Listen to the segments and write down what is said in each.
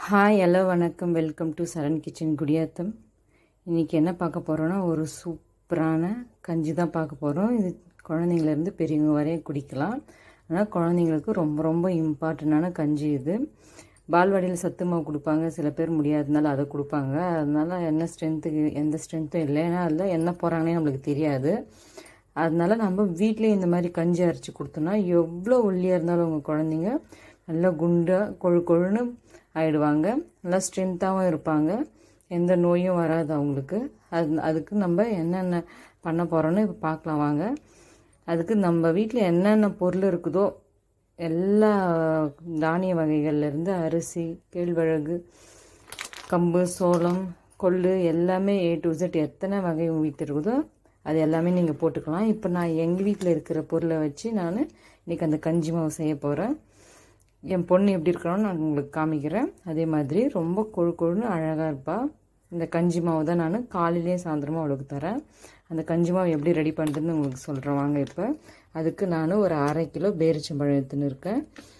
hi hello வணக்கம் welcome to Saran kitchen Gudiyattam இன்றைக்கி என்ன பார்க்க போகிறோன்னா ஒரு சூப்பரான கஞ்சி தான் பார்க்க போகிறோம் இது குழந்தைங்கலேருந்து பெரியவங்க வரையும் குடிக்கலாம் ஆனால் குழந்தைங்களுக்கு ரொம்ப ரொம்ப இம்பார்ட்டண்டான கஞ்சி இது பால்வாடியில் சத்து மாவு கொடுப்பாங்க சில பேர் முடியாததுனால அதை கொடுப்பாங்க அதனால என்ன ஸ்ட்ரென்த்துக்கு எந்த ஸ்ட்ரென்த்தும் இல்லை ஏன்னா அதில் என்ன போகிறாங்கன்னே நம்மளுக்கு தெரியாது அதனால நம்ம வீட்லேயே இந்த மாதிரி கஞ்சி அரைச்சி கொடுத்தோன்னா எவ்வளோ ஒல்லியாக இருந்தாலும் உங்கள் குழந்தைங்க நல்லா குண்டாக கொழு கொழுன்னு ஆயிடுவாங்க நல்லா ஸ்ட்ரென்த்தாகவும் இருப்பாங்க எந்த நோயும் வராது அவங்களுக்கு அது அதுக்கு நம்ம என்னென்ன பண்ண போகிறோன்னு இப்போ பார்க்கலாம் வாங்க அதுக்கு நம்ம வீட்டில் என்னென்ன பொருள் இருக்குதோ எல்லா தானிய வகைகள்லேருந்து அரிசி கேழ்வழகு கம்பு சோளம் கொள்ளு எல்லாமே ஏ டு Z எத்தனை வகை உங்கள் வீட்டில் இருக்குதோ அது எல்லாமே நீங்கள் போட்டுக்கலாம் இப்போ நான் எங்கள் வீட்டில் இருக்கிற பொருளை வச்சு நான் இன்றைக்கி அந்த கஞ்சி மாவு செய்ய போகிறேன் என் பொண்ணு எப்படி இருக்கிறோன்னு நான் உங்களுக்கு காமிக்கிறேன் அதே மாதிரி ரொம்ப கொழு கொழுன்னு அழகாக இருப்பாள் இந்த கஞ்சி மாவு தான் நான் காலையிலேயே சாயந்தரமாக அவளுக்கு தரேன் அந்த கஞ்சி மாவு எப்படி ரெடி பண்ணுறதுன்னு உங்களுக்கு சொல்கிறேன் வாங்க இப்போ அதுக்கு நான் ஒரு அரை கிலோ பேரிச்சம்பழம் எடுத்துன்னு இருக்கேன்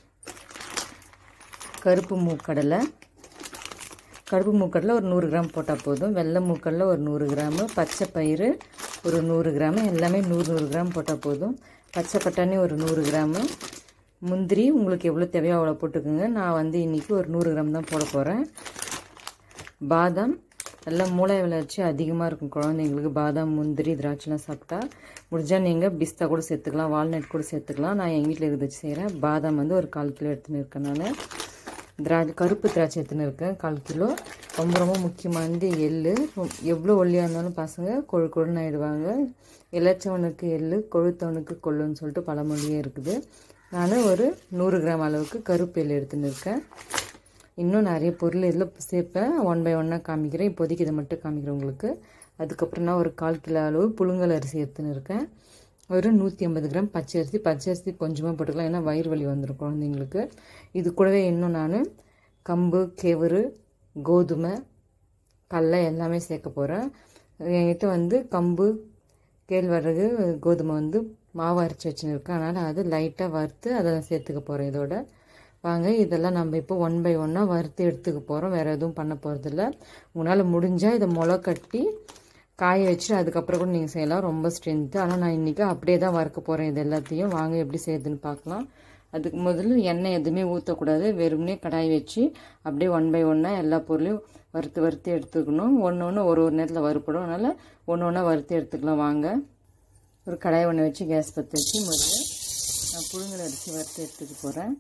கருப்பு மூக்கடலை கருப்பு மூக்கடலை ஒரு நூறு கிராம் போட்டால் போதும் வெள்ளை மூக்கடலை ஒரு நூறு கிராமு பச்சை பயிறு ஒரு நூறு கிராமு எல்லாமே நூறு நூறு கிராம் போட்டால் போதும் பச்சை பட்டாணி ஒரு நூறு கிராமு முந்திரி உங்களுக்கு எவ்வளோ தேவையோ அவ்வளோ போட்டுக்கோங்க நான் வந்து இன்றைக்கி ஒரு நூறு கிராம் தான் போட போகிறேன் பாதாம் நல்லா மூளை வளர்ச்சி அதிகமாக இருக்கும் குழந்தைங்களுக்கு பாதாம் முந்திரி திராட்சைலாம் சாப்பிட்டா முடிஞ்சால் நீங்கள் பிஸ்தா கூட சேர்த்துக்கலாம் வால்நட் கூட சேர்த்துக்கலாம் நான் எங்கள் வீட்டில் இருக்கிறது செய்கிறேன் பாதாம் வந்து ஒரு கால் கிலோ எடுத்துன்னு இருக்கேன் நான் திரா கருப்பு திராட்சை எடுத்துன்னு இருக்கேன் கால் கிலோ ரொம்ப ரொம்ப முக்கியமானது எள் எவ்வளோ ஒல்லியாக இருந்தாலும் பசங்க கொழு கொழுன்னு ஆகிடுவாங்க இளைச்சவனுக்கு எள் கொழுத்தவனுக்கு கொள்ளுன்னு சொல்லிட்டு பழமொழியே இருக்குது நான் ஒரு நூறு கிராம் அளவுக்கு கருப்பு எள் எடுத்துன்னு இருக்கேன் இன்னும் நிறைய பொருள் இதில் சேர்ப்பேன் ஒன் பை ஒன்னாக காமிக்கிறேன் இப்போதைக்கு இதை மட்டும் காமிக்கிறேன் உங்களுக்கு அதுக்கப்புறம் நான் ஒரு கால் கிலோ அளவு புழுங்கல் அரிசி எடுத்துன்னு இருக்கேன் ஒரு நூற்றி ஐம்பது கிராம் பச்சை அரிசி பச்சை அரிசி கொஞ்சமாக போட்டுக்கலாம் ஏன்னா வயிறு வலி வந்துடும் குழந்தைங்களுக்கு இது கூடவே இன்னும் நான் கம்பு கேவரு கோதுமை கடலை எல்லாமே சேர்க்க போகிறேன் என்கிட்ட வந்து கம்பு கேழ்வரகு கோதுமை வந்து மாவு அரைச்சி வச்சுன்னு இருக்கேன் அதனால் அது லைட்டாக வறுத்து அதை நான் சேர்த்துக்க போகிறேன் இதோட வாங்க இதெல்லாம் நம்ம இப்போ ஒன் பை ஒன்னாக வறுத்து எடுத்துக்க போகிறோம் வேறு எதுவும் பண்ண போகிறதில்ல உங்களால் முடிஞ்சால் இதை முளை கட்டி காய வச்சுட்டு அதுக்கப்புறம் கூட நீங்கள் செய்யலாம் ரொம்ப ஸ்ட்ரென்த்து ஆனால் நான் இன்றைக்கி அப்படியே தான் வறுக்க போகிறேன் இது எல்லாத்தையும் வாங்க எப்படி செய்யுதுன்னு பார்க்கலாம் அதுக்கு முதல்ல எண்ணெய் எதுவுமே ஊற்றக்கூடாது வெறுமனே கடாய் வச்சு அப்படியே ஒன் பை ஒன்னாக எல்லா பொருளையும் வறுத்து வறுத்து எடுத்துக்கணும் ஒன்று ஒன்று ஒரு ஒரு நேரத்தில் வறுப்படும் அதனால் ஒன்று ஒன்றா வறுத்து எடுத்துக்கலாம் வாங்க ஒரு கடாய் ஒன்று வச்சு கேஸ் பற்ற வச்சு முதல்ல நான் புழுங்கல் அரிசி வறுத்து எடுத்துக்க போகிறேன்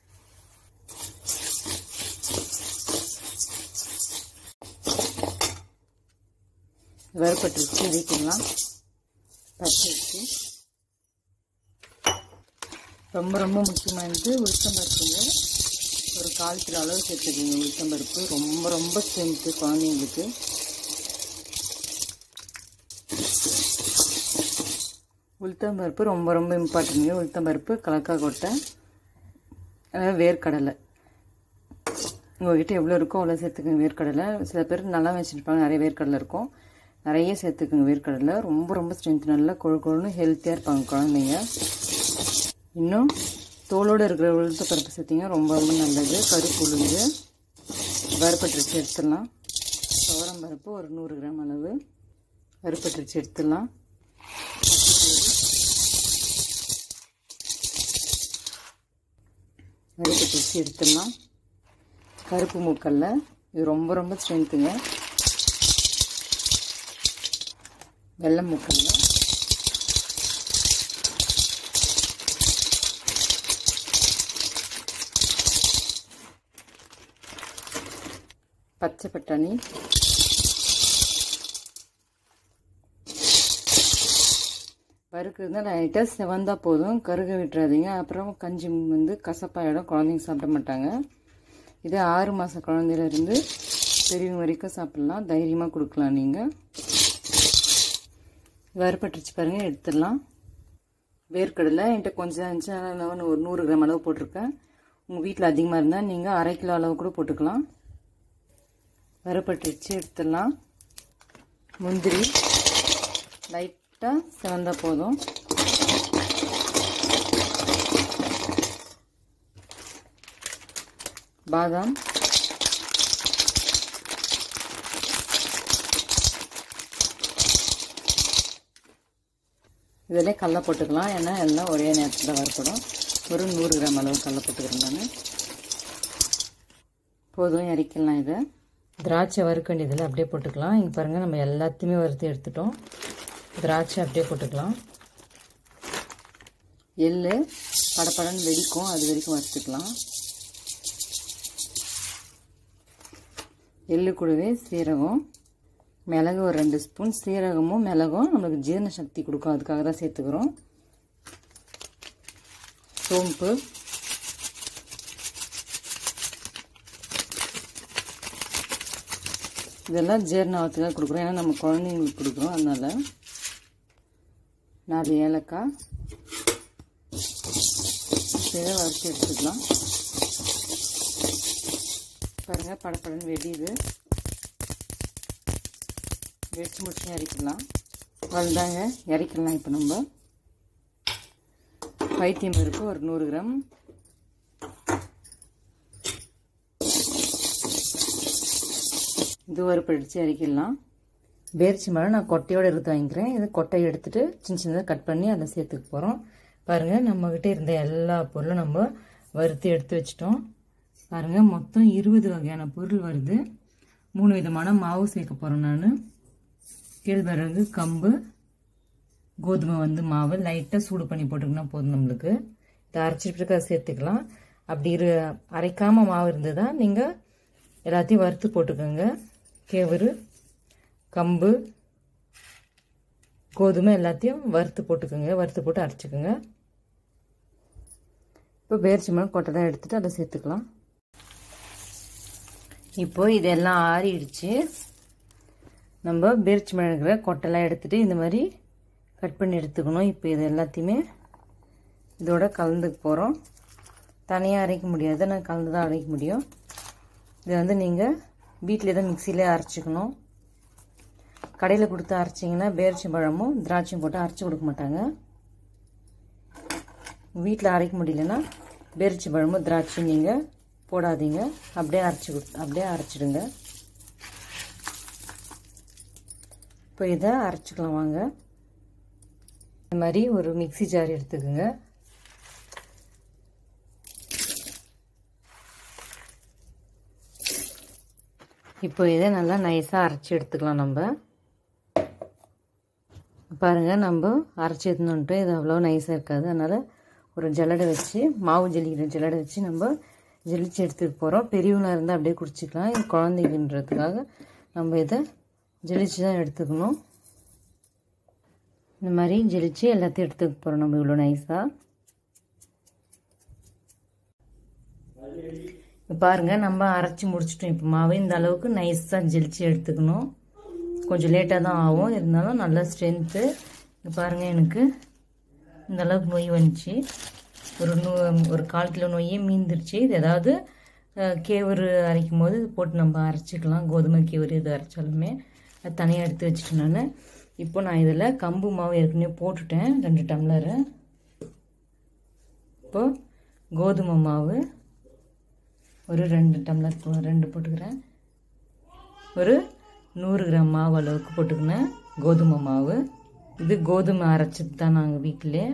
வறுப்பட்டுருச்சு இதைக்கலாம் பச்சை வச்சு ரொம்ப ரொம்ப முக்கியமானது உளுத்தம்பருப்புங்க ஒரு கால் கிலோ அளவு சேர்த்துக்குங்க உளுத்தம்பருப்பு ரொம்ப ரொம்ப ஸ்ட்ரென்த்து குழந்தைங்களுக்கு உளுத்தம்பருப்பு ரொம்ப ரொம்ப இம்பார்ட்டன்ங்க உளுத்தம்பருப்பு கலக்கா கொட்டை அதாவது வேர்க்கடலை உங்கள்கிட்ட எவ்வளோ இருக்கோ அவ்வளோ சேர்த்துக்குங்க வேர்க்கடலை சில பேர் நல்லா வச்சுருப்பாங்க நிறைய வேர்க்கடலை இருக்கும் நிறைய சேர்த்துக்குங்க வேர்க்கடலை ரொம்ப ரொம்ப ஸ்ட்ரென்த் நல்லா கொழு கொழுன்னு ஹெல்த்தியாக இருப்பாங்க குழந்தைங்க இன்னும் தோலோடு இருக்கிற உளுத்த பருப்பு சேர்த்திங்க ரொம்ப ரொம்ப நல்லது கருப்பு உளுந்து வறுப்பட்டுருச்சு எடுத்துடலாம் துவரம் பருப்பு ஒரு நூறு கிராம் அளவு வறுப்பட்டுருச்சு எடுத்துடலாம் வறுப்பட்டுருச்சு எடுத்துடலாம் கருப்பு மூக்கல்ல இது ரொம்ப ரொம்ப ஸ்ட்ரென்த்துங்க வெள்ளை மூக்கல்ல பச்சை பட்டாணி வறுக்கிறது லைட்டாக செவந்தா போதும் கருக விட்டுறாதீங்க அப்புறம் கஞ்சி வந்து கசப்பாயிடும் குழந்தைங்க சாப்பிட மாட்டாங்க இது ஆறு மாத குழந்தையிலேருந்து பெரியவங்க வரைக்கும் சாப்பிட்லாம் தைரியமாக கொடுக்கலாம் நீங்கள் வறுப்பட்டுருச்சு பாருங்கள் எடுத்துடலாம் வேர்க்கடலை என்கிட்ட கொஞ்சம் இருந்துச்சு ஒரு நூறு கிராம் அளவு போட்டிருக்கேன் உங்கள் வீட்டில் அதிகமாக இருந்தால் நீங்கள் அரை கிலோ அளவு கூட போட்டுக்கலாம் வறுப்பட்டுருச்சு எடுத்துடலாம் முந்திரி லைட்டாக சிவந்தால் போதும் பாதாம் இதில் கடல போட்டுக்கலாம் ஏன்னா எல்லாம் ஒரே நேரத்தில் வறுப்படும் ஒரு நூறு கிராம் அளவு கடல போட்டுக்கிறேன் நான் போதும் இறக்கலாம் இதை திராட்சை வறுக்க வேண்டியதில் அப்படியே போட்டுக்கலாம் இங்கே பாருங்கள் நம்ம எல்லாத்தையுமே வறுத்து எடுத்துட்டோம் திராட்சை அப்படியே போட்டுக்கலாம் எள்ளு படப்படன்னு வெடிக்கும் அது வரைக்கும் வறுத்துக்கலாம் எள்ளு கூடவே சீரகம் மிளகு ஒரு ரெண்டு ஸ்பூன் சீரகமும் மிளகும் நம்மளுக்கு ஜீரண சக்தி கொடுக்கும் அதுக்காக தான் சேர்த்துக்கிறோம் சோம்பு இதெல்லாம் ஜீரண ஆகிறதுக்காக கொடுக்குறோம் ஏன்னா நம்ம குழந்தைங்களுக்கு கொடுக்குறோம் அதனால் நாலு ஏலக்காய் இதை வறுத்து எடுத்துக்கலாம் பாருங்கள் படப்படன்னு வெடியுது வெடிச்சு முடிச்சு இறக்கிடலாம் அவ்வளோதாங்க இறக்கிடலாம் இப்போ நம்ம பைத்தியம் பருப்பு ஒரு நூறு கிராம் இது ஒரு பிடிச்சி இறக்கிடலாம் பேரிச்சி மரம் நான் கொட்டையோடு எடுத்து வாங்கிக்கிறேன் இது கொட்டையை எடுத்துகிட்டு சின்ன சின்னதாக கட் பண்ணி அதை சேர்த்துக்க போகிறோம் பாருங்கள் நம்மக்கிட்ட இருந்த எல்லா பொருளும் நம்ம வறுத்து எடுத்து வச்சிட்டோம் பாருங்கள் மொத்தம் இருபது வகையான பொருள் வருது மூணு விதமான மாவு சேர்க்க போகிறேன் நான் கேழ்வரகு கம்பு கோதுமை வந்து மாவு லைட்டாக சூடு பண்ணி போட்டுக்கினா போதும் நம்மளுக்கு இதை அரைச்சிட்டு இருக்க சேர்த்துக்கலாம் அப்படி இரு அரைக்காமல் மாவு இருந்ததா நீங்கள் எல்லாத்தையும் வறுத்து போட்டுக்கோங்க கேவரு கம்பு கோதுமை எல்லாத்தையும் வறுத்து போட்டுக்கோங்க வறுத்து போட்டு அரைச்சிக்கோங்க இப்போ பேரிச்சி மரம் கொட்டை தான் எடுத்துகிட்டு அதை சேர்த்துக்கலாம் இப்போ இதெல்லாம் ஆறிடுச்சு நம்ம பேரிச்சி மிளகுற கொட்டெல்லாம் எடுத்துகிட்டு இந்த மாதிரி கட் பண்ணி எடுத்துக்கணும் இப்போ இது எல்லாத்தையுமே இதோட கலந்துக்க போகிறோம் தனியாக அரைக்க முடியாது நான் கலந்து தான் அரைக்க முடியும் இது வந்து நீங்கள் வீட்டில் தான் மிக்சியிலே அரைச்சிக்கணும் கடையில் கொடுத்து அரைச்சிங்கன்னா பேரிச்சி பழமும் திராட்சையும் போட்டு அரைச்சி கொடுக்க மாட்டாங்க வீட்டில் அரைக்க முடியலன்னா பேரிச்சி பழமும் திராட்சையும் நீங்கள் போடாதீங்க அப்படியே அரைச்சி கொடு அப்படியே அரைச்சிடுங்க இப்போ இதை அரைச்சிக்கலாம் வாங்க இந்த மாதிரி ஒரு மிக்சி ஜார் எடுத்துக்கோங்க இப்போ இதை நல்லா நைஸாக அரைச்சி எடுத்துக்கலாம் நம்ம பாருங்கள் நம்ம அரைச்சி எடுத்துன்னுட்டு இது அவ்வளோ நைஸாக இருக்காது அதனால் ஒரு ஜல்லடை வச்சு மாவு ஜல்லிக்கிற ஜல்லடை வச்சு நம்ம ஜெலிச்சு எடுத்துக்க போகிறோம் பெரியவங்களாக இருந்தால் அப்படியே குடிச்சிக்கலாம் இது குழந்தைங்கன்றதுக்காக நம்ம இதை ஜெலிச்சு தான் எடுத்துக்கணும் இந்த மாதிரி ஜெலிச்சு எல்லாத்தையும் எடுத்துக்க போகிறோம் நம்ம இவ்வளோ நைஸாக இப்போ பாருங்கள் நம்ம அரைச்சி முடிச்சிட்டோம் இப்போ மாவு இந்த அளவுக்கு நைஸாக ஜெலிச்சு எடுத்துக்கணும் கொஞ்சம் லேட்டாக தான் ஆகும் இருந்தாலும் நல்ல ஸ்ட்ரென்த்து இப்போ பாருங்கள் எனக்கு இந்த அளவுக்கு நொய் வந்துச்சு ஒரு நூ ஒரு கால் கிலோ நொய்யே மீந்துருச்சு இது ஏதாவது கேவரு அரைக்கும் போது போட்டு நம்ம அரைச்சிக்கலாம் கோதுமை கேவரு இது அரைச்சாலுமே அது தனியாக எடுத்து வச்சுட்டு நான் இப்போ நான் இதில் கம்பு மாவு ஏற்கனவே போட்டுட்டேன் ரெண்டு டம்ளரு இப்போ கோதுமை மாவு ஒரு ரெண்டு டம்ளர் போ ரெண்டு போட்டுக்கிறேன் ஒரு நூறு கிராம் மாவு அளவுக்கு போட்டுக்கினேன் கோதுமை மாவு இது கோதுமை அரைச்சது தான் நாங்கள் வீட்டிலே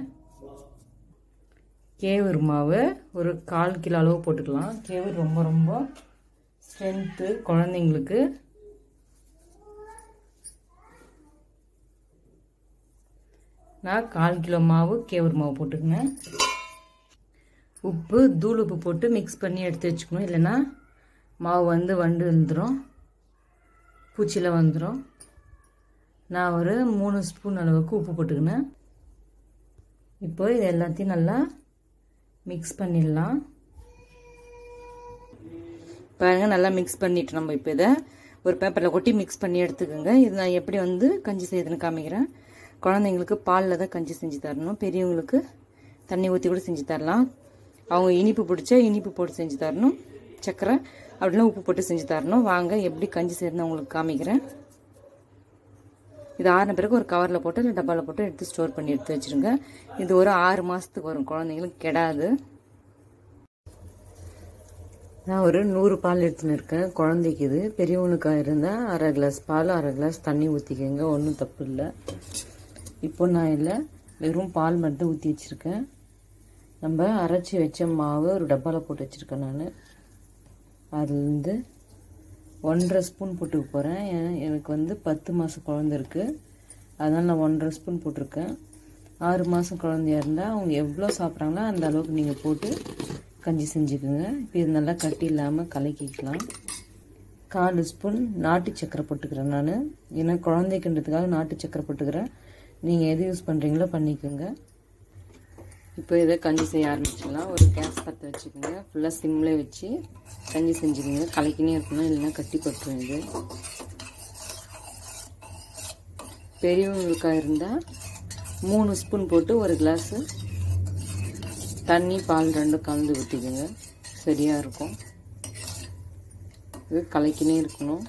கேவூர் மாவு ஒரு கால் கிலோ அளவு போட்டுக்கலாம் கேவூர் ரொம்ப ரொம்ப ஸ்ட்ரென்த்து குழந்தைங்களுக்கு நான் கால் கிலோ மாவு கேவூர் மாவு போட்டுக்கினேன் உப்பு தூள் உப்பு போட்டு மிக்ஸ் பண்ணி எடுத்து வச்சுக்கணும் இல்லைன்னா மாவு வந்து வண்டு வந்துடும் பூச்சியில் வந்துடும் நான் ஒரு மூணு ஸ்பூன் அளவுக்கு உப்பு போட்டுக்கினேன் இப்போ இது எல்லாத்தையும் நல்லா மிக்ஸ் பண்ணிடலாம் பாருங்கள் நல்லா மிக்ஸ் பண்ணிட்டு நம்ம இப்போ இதை ஒரு பேப்பரில் கொட்டி மிக்ஸ் பண்ணி எடுத்துக்கோங்க இது நான் எப்படி வந்து கஞ்சி செய்யுதுன்னு காமிக்கிறேன் குழந்தைங்களுக்கு பாலில் தான் கஞ்சி செஞ்சு தரணும் பெரியவங்களுக்கு தண்ணி ஊற்றி கூட செஞ்சு தரலாம் அவங்க இனிப்பு பிடிச்சா இனிப்பு போட்டு செஞ்சு தரணும் சர்க்கரை அப்படிலாம் உப்பு போட்டு செஞ்சு தரணும் வாங்க எப்படி கஞ்சி செய்யணும்னு உங்களுக்கு காமிக்கிறேன் இது ஆறின பிறகு ஒரு கவரில் போட்டு இல்லை டப்பாவில் போட்டு எடுத்து ஸ்டோர் பண்ணி எடுத்து வச்சுருங்க இது ஒரு ஆறு மாதத்துக்கு வரும் குழந்தைங்களுக்கு கெடாது நான் ஒரு நூறு பால் எடுத்துன்னு இருக்கேன் குழந்தைக்கு இது பெரியவனுக்காக இருந்தால் அரை கிளாஸ் பால் அரை கிளாஸ் தண்ணி ஊற்றிக்கங்க ஒன்றும் தப்பு இல்லை இப்போ நான் இதில் வெறும் பால் மட்டும் ஊற்றி வச்சுருக்கேன் நம்ம அரைச்சி வச்ச மாவு ஒரு டப்பாவில் போட்டு வச்சுருக்கேன் நான் அதுலேருந்து ஒன்றரை ஸ்பூன் போட்டுக்க போகிறேன் எனக்கு வந்து பத்து மாதம் குழந்த இருக்குது அதனால் நான் ஒன்றரை ஸ்பூன் போட்டிருக்கேன் ஆறு மாதம் குழந்தையா இருந்தால் அவங்க எவ்வளோ சாப்பிட்றாங்களோ அந்த அளவுக்கு நீங்கள் போட்டு கஞ்சி செஞ்சுக்கோங்க இப்போ இது நல்லா கட்டி இல்லாமல் கலக்கிக்கலாம் கால் ஸ்பூன் நாட்டு சக்கரை போட்டுக்கிறேன் நான் ஏன்னா குழந்தைக்குன்றதுக்காக நாட்டு சக்கரை போட்டுக்கிறேன் நீங்கள் எது யூஸ் பண்ணுறீங்களோ பண்ணிக்கோங்க இப்போ இதை கஞ்சி செய்ய ஆரம்பிச்சிடலாம் ஒரு கேஸ் பற்ற வச்சுக்கோங்க ஃபுல்லாக சிம்லே வச்சு கஞ்சி செஞ்சுக்கோங்க கலக்கினே இருக்கணும் இல்லைன்னா கட்டி பட்டுரும் இது பெரியவங்களுக்காக இருந்தால் மூணு ஸ்பூன் போட்டு ஒரு கிளாஸு தண்ணி பால் ரெண்டும் கலந்து ஊற்றிக்கோங்க சரியாக இருக்கும் இது கலக்கினே இருக்கணும்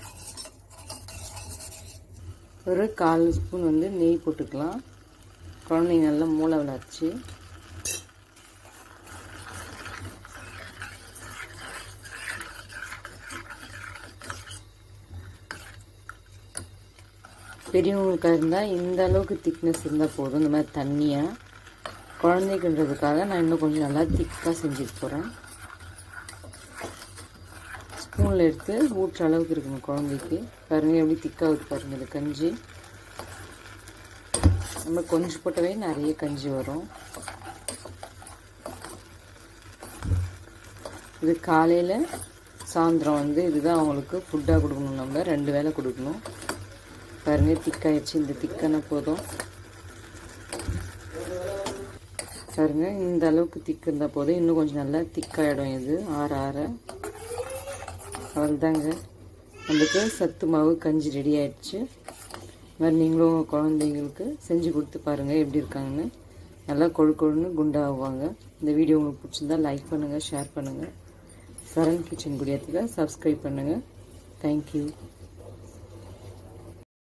ஒரு கால் ஸ்பூன் வந்து நெய் போட்டுக்கலாம் குழந்தைங்க நல்லா மூளை வளர்ச்சி பெரியவங்களுக்காக இருந்தால் இந்த அளவுக்கு திக்னஸ் இருந்தால் போதும் இந்த மாதிரி தண்ணியாக குழந்தைக்குன்றதுக்காக நான் இன்னும் கொஞ்சம் நல்லா திக்காக செஞ்சுக்க போகிறேன் ஸ்பூனில் எடுத்து ஊற்றுற அளவுக்கு இருக்கணும் குழந்தைக்கு பாருங்கள் எப்படி திக்காக இருக்கு பாருங்கள் இது கஞ்சி நம்ம கொஞ்சம் போட்டவே நிறைய கஞ்சி வரும் இது காலையில் சாயந்தரம் வந்து இதுதான் அவங்களுக்கு ஃபுட்டாக கொடுக்கணும் நம்ம ரெண்டு வேளை கொடுக்கணும் பாருங்கள் திக்காயிடுச்சு இந்த திக்கான போதும் பாருங்க இந்த அளவுக்கு திக்கு இருந்தால் போதும் இன்னும் கொஞ்சம் நல்லா திக்காயிடும் இது ஆற ஆற அவ்வளோதாங்க நம்மளுக்கு சத்து மாவு கஞ்சி ரெடி ஆயிடுச்சு மாதிரி நீங்களும் உங்கள் குழந்தைங்களுக்கு செஞ்சு கொடுத்து பாருங்கள் எப்படி இருக்காங்கன்னு நல்லா கொழு கொழுன்னு குண்டாகுவாங்க இந்த வீடியோ உங்களுக்கு பிடிச்சிருந்தா லைக் பண்ணுங்கள் ஷேர் பண்ணுங்கள் சரண் கிச்சன் குடியாத்துக்கு சப்ஸ்கிரைப் பண்ணுங்கள் தேங்க்யூ